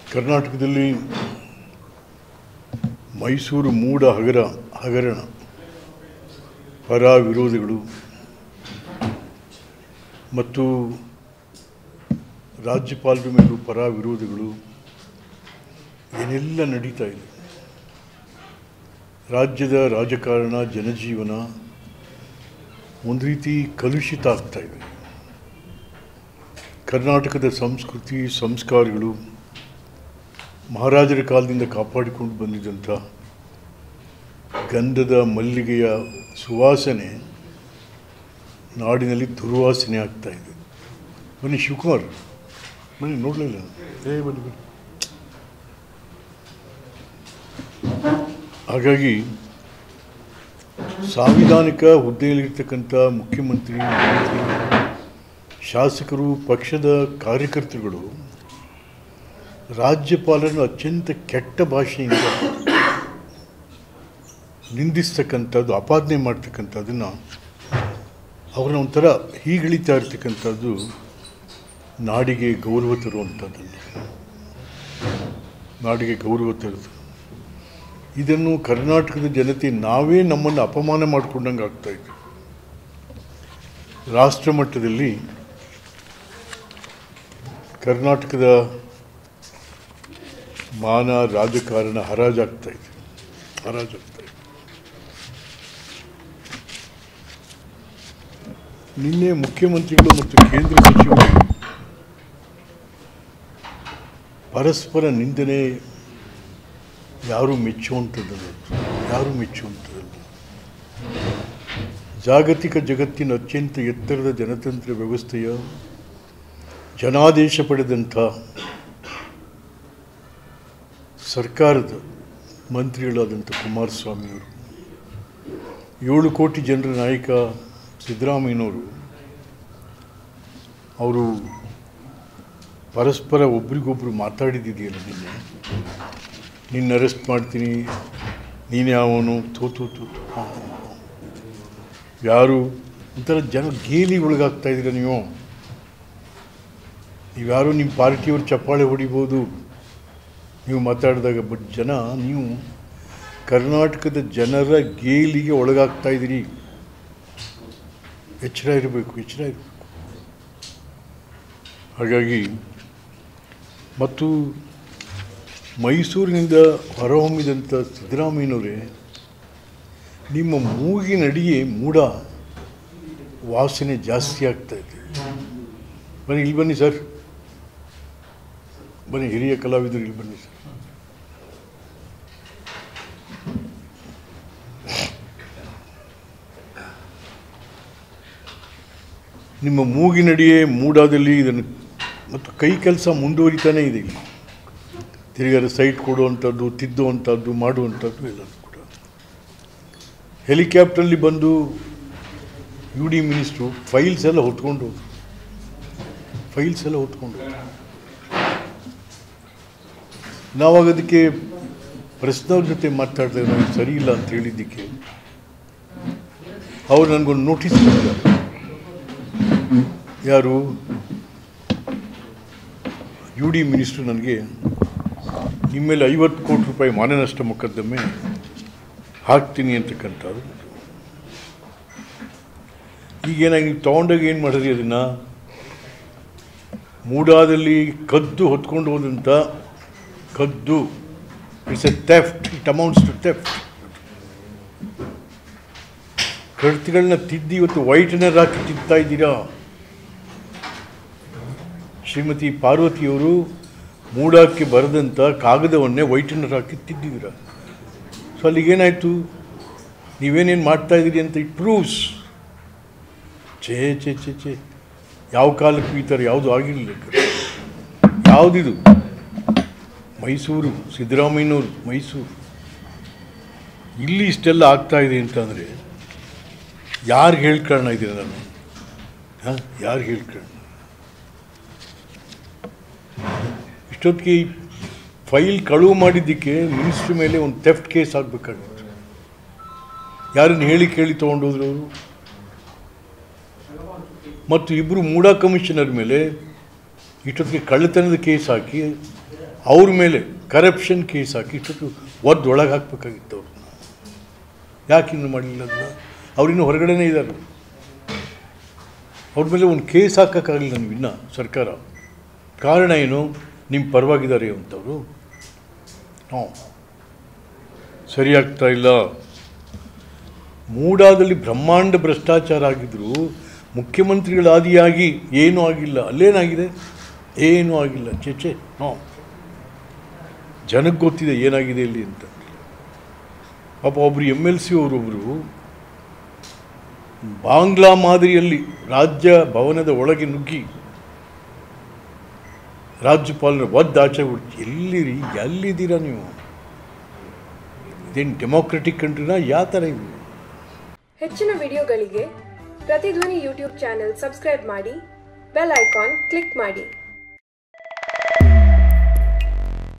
ಕರ್ನಾಟಕದಲ್ಲಿ ಮೈಸೂರು ಮೂಡ ಹಗರ ಹಗರಣ ಪರ ವಿರೋಧಿಗಳು ಮತ್ತು ರಾಜ್ಯಪಾಲರ ಮೇಲೂ ಪರ ವಿರೋಧಿಗಳು ಏನೆಲ್ಲ ನಡೀತಾ ಇದೆ ರಾಜ್ಯದ ರಾಜಕಾರಣ ಜನಜೀವನ ಒಂದು ರೀತಿ ಕಲುಷಿತ ಆಗ್ತಾ ಇದೆ ಕರ್ನಾಟಕದ ಸಂಸ್ಕೃತಿ ಸಂಸ್ಕಾರಗಳು ಮಹಾರಾಜರ ಕಾಲದಿಂದ ಕಾಪಾಡಿಕೊಂಡು ಬಂದಿದ್ದಂಥ ಗಂಧದ ಮಲ್ಲಿಗೆಯ ಸುವಾಸನೆ ನಾಡಿನಲ್ಲಿ ದುರ್ವಾಸನೆ ಆಗ್ತಾ ಇದೆ ಬನ್ನಿ ಶಿವಕುಮಾರ್ ಬನ್ನಿ ನೋಡಲಿಲ್ಲ ಏ ಬನ್ನಿ ಬನ್ನಿ ಹಾಗಾಗಿ ಸಾಂವಿಧಾನಿಕ ಹುದ್ದೆಯಲ್ಲಿರ್ತಕ್ಕಂಥ ಮುಖ್ಯಮಂತ್ರಿ ಮಂತ್ರಿ ಶಾಸಕರು ಪಕ್ಷದ ಕಾರ್ಯಕರ್ತರುಗಳು ರಾಜ್ಯಪಾಲರನ್ನು ಅತ್ಯಂತ ಕೆಟ್ಟ ಭಾಷೆಯಿಂದ ನಿಂದಿಸ್ತಕ್ಕಂಥದ್ದು ಅಪಾದನೆ ಮಾಡ್ತಕ್ಕಂಥದ್ದನ್ನು ಅವ್ರನ್ನ ಒಂಥರ ಹೀಗಳಿತಾ ಇರ್ತಕ್ಕಂಥದ್ದು ನಾಡಿಗೆ ಗೌರವ ತರುವಂಥದ್ದನ್ನು ನಾಡಿಗೆ ಗೌರವ ತರುವುದು ಇದನ್ನು ಕರ್ನಾಟಕದ ಜನತೆ ನಾವೇ ನಮ್ಮನ್ನು ಅಪಮಾನ ಮಾಡಿಕೊಂಡಂಗೆ ಆಗ್ತಾ ಇತ್ತು ರಾಷ್ಟ್ರ ಮಟ್ಟದಲ್ಲಿ ಕರ್ನಾಟಕದ ಮಾನ ರಾಜಕಾರಣ ಹರಾಜಾಗ್ತಾ ಇದೆ ಹರಾಜಾಗ್ತಾ ಇದೆ ನಿನ್ನೆ ಮುಖ್ಯಮಂತ್ರಿಗಳು ಮತ್ತು ಕೇಂದ್ರ ಸಚಿವರು ಪರಸ್ಪರ ನಿಂದನೆ ಯಾರು ಮೆಚ್ಚುವಂಥದ್ದಲ್ಲ ಯಾರು ಮೆಚ್ಚುವಂಥದ್ದಲ್ಲ ಜಾಗತಿಕ ಜಗತ್ತಿನ ಅತ್ಯಂತ ಎತ್ತರದ ಜನತಂತ್ರ ವ್ಯವಸ್ಥೆಯ ಜನಾದೇಶ ಪಡೆದಂಥ ಸರ್ಕಾರದ ಮಂತ್ರಿಗಳಾದಂಥ ಕುಮಾರಸ್ವಾಮಿಯವರು ಏಳು ಕೋಟಿ ಜನರ ನಾಯಕ ಸಿದ್ದರಾಮಯ್ಯನವರು ಅವರು ಪರಸ್ಪರ ಒಬ್ರಿಗೊಬ್ರು ಮಾತಾಡಿದ್ದಿದೆಯಲ್ಲ ನಿನ್ನೆ ನಿನ್ನ ಅರೆಸ್ಟ್ ಮಾಡ್ತೀನಿ ನೀನು ಯಾವನು ತೂ ತೂ ತೂ ತೂ. ಹಾ, ಹಾ, ಹಾ. ಯಾರು ಒಂಥರ ಜನ ಗೇಲಿ ಒಳಗಾಗ್ತಾ ಇದ್ದೀರ ನೀವು ನೀವ್ಯಾರು ನಿಮ್ಮ ಪಾರ್ಟಿಯವ್ರು ಚಪ್ಪಾಳೆ ಹೊಡಿಬೋದು ನೀವು ಮಾತಾಡಿದಾಗ ಬಟ್ ಜನ ನೀವು ಕರ್ನಾಟಕದ ಜನರ ಗೇಲಿಗೆ ಒಳಗಾಗ್ತಾ ಇದ್ದೀರಿ ಎಚ್ಚರ ಇರಬೇಕು ಎಚ್ಚರ ಇರಬೇಕು ಹಾಗಾಗಿ ಮತ್ತು ಮೈಸೂರಿನಿಂದ ಹೊರಹೊಮ್ಮಿದಂಥ ಸಿದ್ದರಾಮಯ್ಯನವರೇ ನಿಮ್ಮ ಮೂಗಿನಡಿಯೇ ಮೂಡ ವಾಸನೆ ಜಾಸ್ತಿ ಆಗ್ತಾ ಇದೆ ಬನ್ನಿ ಇಲ್ಲಿ ಬನ್ನಿ ಸರ್ ಬನ್ನಿ ಹಿರಿಯ ಕಲಾವಿದರು ಇಲ್ಲಿ ಬನ್ನಿ ಸರ್ ನಿಮ್ಮ ಮೂಗಿನಡಿಯೇ ಮೂಡಾದಲ್ಲಿ ಇದನ್ನು ಮತ್ತು ಕೈ ಕೆಲಸ ಮುಂದುವರಿತಾನೇ ಇದೆ ಇಲ್ಲಿ ತಿರುಗಾರ ಸೈಟ್ ಕೊಡುವಂಥದ್ದು ತಿದ್ದುವಂಥದ್ದು ಮಾಡುವಂಥದ್ದು ಎಲ್ಲನೂ ಕೂಡ ಹೆಲಿಕಾಪ್ಟ್ರಲ್ಲಿ ಬಂದು ಯು ಡಿ ಮಿನಿಸ್ಟ್ರು ಫೈಲ್ಸ್ ಎಲ್ಲ ಹೊತ್ಕೊಂಡು ಹೋದ್ರು ಫೈಲ್ಸ್ ಎಲ್ಲ ಹೊತ್ಕೊಂಡು ಹೋದ್ರು ನಾವಾಗ ಅದಕ್ಕೆ ಪ್ರಶ್ನವ್ರ ಜೊತೆ ಮಾತಾಡಿದಾಗ ನನಗೆ ಸರಿ ಇಲ್ಲ ಅಂತ ಹೇಳಿದ್ದಕ್ಕೆ ಅವ್ರು ನನಗೊಂದು ನೋಟಿಸ್ ಕೊಟ್ಟಿದ್ದಾರೆ ಯಾರು ಯು ಡಿ ಮಿನಿಸ್ಟ್ರು ನನಗೆ ನಿಮ್ಮ ಮೇಲೆ ಐವತ್ತು ಕೋಟಿ ರೂಪಾಯಿ ಮಾನನಷ್ಟ ಮೊಕದ್ದಮೆ ಹಾಕ್ತೀನಿ ಅಂತಕ್ಕಂಥದ್ದು ಈಗೇನಾಗಿ ನೀವು ತೊಗೊಂಡಾಗ ಏನು ಮಾಡಿದ್ರಿ ಅದನ್ನು ಮೂಡಾದಲ್ಲಿ ಕದ್ದು ಹೊತ್ಕೊಂಡು ಹೋದಂಥ ಕದ್ದು it's a theft it amounts to theft ಕಡ್ತಿಗಳನ್ನ ತಿದ್ದಿ ಇವತ್ತು ವೈಟ್ನರ್ ಹಾಕಿ ತಿಂತಾ ಇದ್ದೀರಾ ಶ್ರೀಮತಿ ಪಾರ್ವತಿಯವರು ಮೂಡಕ್ಕೆ ಬರೆದಂಥ ಕಾಗದವನ್ನೇ ವೈಟ್ನರ್ ಹಾಕಿ ತಿದ್ದಿದ್ದೀರ ಸೊ ಅಲ್ಲಿಗೇನಾಯಿತು ನೀವೇನೇನು ಮಾಡ್ತಾ ಇದ್ದೀರಿ ಅಂತ ಇಟ್ ಪ್ರೂವ್ಸ್ ಛೇ ಛೇ ಛೇ ಛೇ ಯಾವ ಕಾಲಕ್ಕೂ ಈ ಥರ ಯಾವುದು ಆಗಿರಲಿಲ್ಲ ಯಾವುದಿದು ಮೈಸೂರು ಸಿದ್ದರಾಮಯ್ಯನವರು ಮೈಸೂರು ಇಲ್ಲಿ ಇಷ್ಟೆಲ್ಲ ಆಗ್ತಾ ಇದೆ ಅಂತಂದರೆ ಯಾರಿಗೆ ಹೇಳ್ಕೊಳ್ಳೋಣ ಇದ್ದೀರ ನಾನು ಹಾಂ ಯಾರಿಗೆ ಹೇಳ್ಕೊಳ್ಳೋಣ ಇಷ್ಟೊತ್ತಿಗೆ ಈ ಫೈಲ್ ಕಳುವು ಮಾಡಿದ್ದಕ್ಕೆ ಮಿನಿಸ್ಟ್ರ್ ಮೇಲೆ ಒಂದು ಥೆಫ್ಟ್ ಕೇಸ್ ಆಗಬೇಕಾಗಿತ್ತು ಯಾರನ್ನು ಹೇಳಿ ಕೇಳಿ ತೊಗೊಂಡೋದ್ರು ಅವರು ಮತ್ತು ಇಬ್ಬರು ಮೂಡಾ ಕಮಿಷನರ್ ಮೇಲೆ ಇಷ್ಟೊತ್ತಿಗೆ ಕಳ್ಳತನದ ಕೇಸ್ ಹಾಕಿ ಅವ್ರ ಮೇಲೆ ಕರಪ್ಷನ್ ಕೇಸ್ ಹಾಕಿ ಇಷ್ಟೊತ್ತು ಒದ್ದು ಒಳಗೆ ಹಾಕ್ಬೇಕಾಗಿತ್ತು ಅವ್ರನ್ನ ಯಾಕೆ ಇನ್ನು ಮಾಡಲಿಲ್ಲ ಅದನ್ನ ಅವ್ರಿನ್ನೂ ಹೊರಗಡೆನೇ ಇದ್ದಾರೆ ಅವ್ರ ಮೇಲೆ ಒಂದು ಕೇಸ್ ಹಾಕೋಕ್ಕಾಗಲಿಲ್ಲ ನೀವು ಇನ್ನೂ ಸರ್ಕಾರ ಕಾರಣ ಏನು ನಿಮ್ಮ ಪರವಾಗಿದ್ದಾರೆ ಅಂತವರು ಹ್ಞೂ ಸರಿಯಾಗ್ತಾ ಇಲ್ಲ ಮೂಡಾದಲ್ಲಿ ಬ್ರಹ್ಮಾಂಡ ಭ್ರಷ್ಟಾಚಾರ ಆಗಿದ್ರು ಮುಖ್ಯಮಂತ್ರಿಗಳಾದಿಯಾಗಿ ಏನೂ ಆಗಿಲ್ಲ ಅಲ್ಲೇನಾಗಿದೆ ಏನೂ ಆಗಿಲ್ಲ ಚೇಚೆ ನೋ ಜನಕ್ಕೆ ಗೊತ್ತಿದೆ ಏನಾಗಿದೆ ಇಲ್ಲಿ ಅಂತ ಪಾಪ ಒಬ್ಬರು ಎಮ್ ಎಲ್ ಸಿ ಅವರೊಬ್ಬರು ಬಾಂಗ್ಲಾ ಮಾದರಿಯಲ್ಲಿ ರಾಜ್ಯ ಭವನದ ಒಳಗೆ ನುಗ್ಗಿ ರಾಜ್ಯಪಾಲರ ಒದ್ದು ಆಚೆ ಬಿಟ್ಟು ಎಲ್ಲಿರಿ ಎಲ್ಲಿದ್ದೀರಾ ನೀವು ಇದೇನು ಡೆಮೋಕ್ರೆಟಿಕ್ ಕಂಟ್ರಿನ ಯಾವ ಥರ ಇದು ಹೆಚ್ಚಿನ ವಿಡಿಯೋಗಳಿಗೆ ಪ್ರತಿಧ್ವನಿ ಯೂಟ್ಯೂಬ್ ಚಾನೆಲ್ ಸಬ್ಸ್ಕ್ರೈಬ್ ಮಾಡಿ ಬೆಲ್ ಐಕಾನ್ ಕ್ಲಿಕ್ ಮಾಡಿ